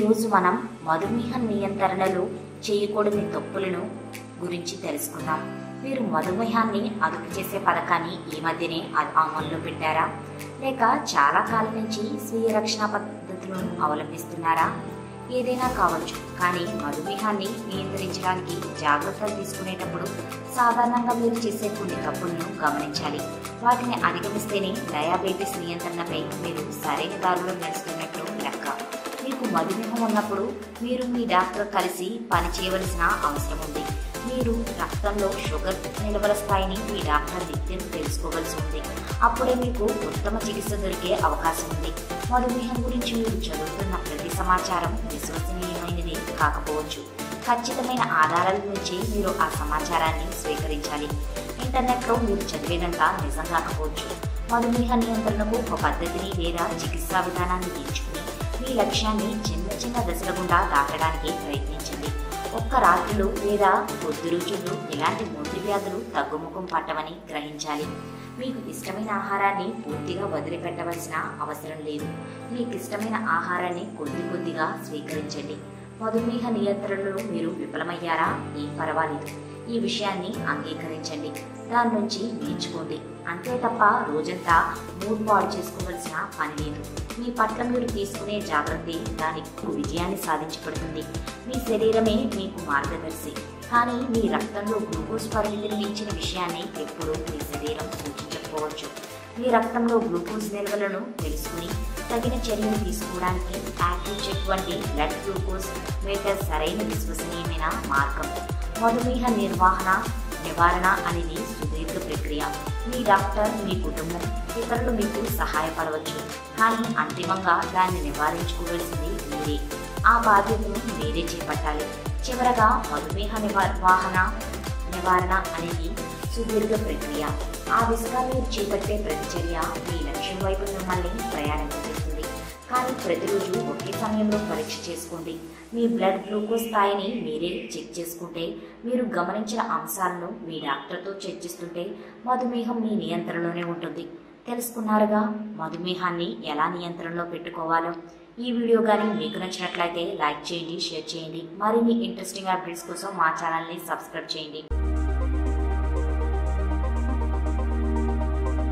ఈరోజు మనం మధుమేహ నియంత్రణలో చేయకూడని తప్పులను గురించి తెలుసుకుందాం మీరు మధుమేహాన్ని అదుపు చేసే పథకాన్ని ఈ మధ్యనే అ- అమల్లో పెట్టారా లేక చాలా కాలం నుంచి స్వీయ రక్షణ పద్ధతులను అవలంబిస్తున్నారా ఏదైనా కావచ్చు కానీ మధుమేహాన్ని నియంత్రించడానికి జాగ్రత్తలు తీసుకునేటప్పుడు సాధారణంగా మీరు చేసే కొన్ని తప్పులను గమనించాలి వాటిని అధిగమిస్తేనే డయాబెటీస్ నియంత్రణపై మీరు సరైన దారిలో నడుస్తున్నట్లు లెక్క మీకు మధుమేహం ఉన్నప్పుడు మీరు మీ డాక్టర్ కలిసి పని చేయవలసిన అవసరం ఉంది మీరు రక్తంలో షుగర్ నిల్వల స్థాయిని మీ డాక్టర్ నిత్యం తెలుసుకోవాల్సి ఉంది అప్పుడే మీకు ఉత్తమ చికిత్స దొరికే అవకాశం ఉంది మధుమేహం గురించి మీరు చదువుతున్న ప్రతి సమాచారం విశ్వసనీయమైనది కాకపోవచ్చు ఖచ్చితమైన ఆధారాల నుంచి మీరు ఆ సమాచారాన్ని స్వీకరించాలి ఇంటర్నెట్లో మీరు చదివేదంతా నిజం కాకపోవచ్చు మధుమేహ నియంత్రణకు ఒక పద్ధతిని లేదా చికిత్సా విధానాన్ని ఎంచుకుని మీ లక్ష్యాన్ని చిన్న చిన్న దశల గుండా దాటడానికి ప్రయత్నించండి ఒక్క రాత్రులు లేదా కొద్ది రోజుల్లో ఎలాంటి మొండి వ్యాధులు తగ్గుముఖం పట్టవని గ్రహించాలి మీకు ఇష్టమైన ఆహారాన్ని పూర్తిగా వదిలిపెట్టవలసిన అవసరం లేదు మీకు ఇష్టమైన ఆహారాన్ని కొద్ది కొద్దిగా స్వీకరించండి మధుమేహ నియంత్రణలో మీరు విఫలమయ్యారా ఏం పర్వాలేదు ఈ విషయాన్ని అంగీకరించండి దాని నుంచి నేర్చుకోండి అంతే తప్ప రోజంతా మూడ్ పాడు చేసుకోవలసిన పని లేదు మీ పట్ల మీరు తీసుకునే జాగ్రత్త దానికి విజయాన్ని సాధించబడుతుంది మీ శరీరమే మీకు మార్గదర్శి కానీ మీ రక్తంలో గ్లూకోజ్ పరిమితిని మించిన విషయాన్ని ఎప్పుడూ మీ శరీరం సూచించకపోవచ్చు మీ రక్తంలో గ్లూకోజ్ నిల్వలను తెలుసుకుని తగిన చర్యలు తీసుకోవడానికి యాక్టివ్ చెక్ వంటి బ్లడ్ గ్లూకోజ్ మీటర్ సరైన విశ్వసనీయమైన మార్గం మధుమేహ నిర్వహణ నివారణ అనేది సుదీర్ఘ ప్రక్రియ మీ డాక్టర్ మీ కుటుంబం ఇతరులు మీకు సహాయపడవచ్చు కానీ అంతిమంగా దాన్ని నివారించుకోవాల్సింది మీరే ఆ బాధ్యతను మీరే చేపట్టాలి చివరగా మధుమేహ నిర్వహణ నివారణ అనేది సుదీర్ఘ ప్రక్రియ ఆ దిశగా మీరు చేపట్టే ప్రతిచర్య మీ లక్ష్యం వైపు మిమ్మల్ని ప్రయాణింపజేస్తుంది కానీ ప్రతిరోజు ఒకే సమయంలో పరీక్ష చేసుకోండి మీ బ్లడ్ గ్లూకోజ్ స్థాయిని మీరే చెక్ చేసుకుంటే మీరు గమనించిన అంశాలను మీ డాక్టర్తో చర్చిస్తుంటే మధుమేహం మీ నియంత్రణలోనే ఉంటుంది తెలుసుకున్నారుగా మధుమేహాన్ని ఎలా నియంత్రణలో పెట్టుకోవాలో ఈ వీడియో కానీ మీకు నచ్చినట్లయితే లైక్ చేయండి షేర్ చేయండి మరిన్ని ఇంట్రెస్టింగ్ అప్డేట్స్ కోసం మా ఛానల్ని సబ్స్క్రైబ్ చేయండి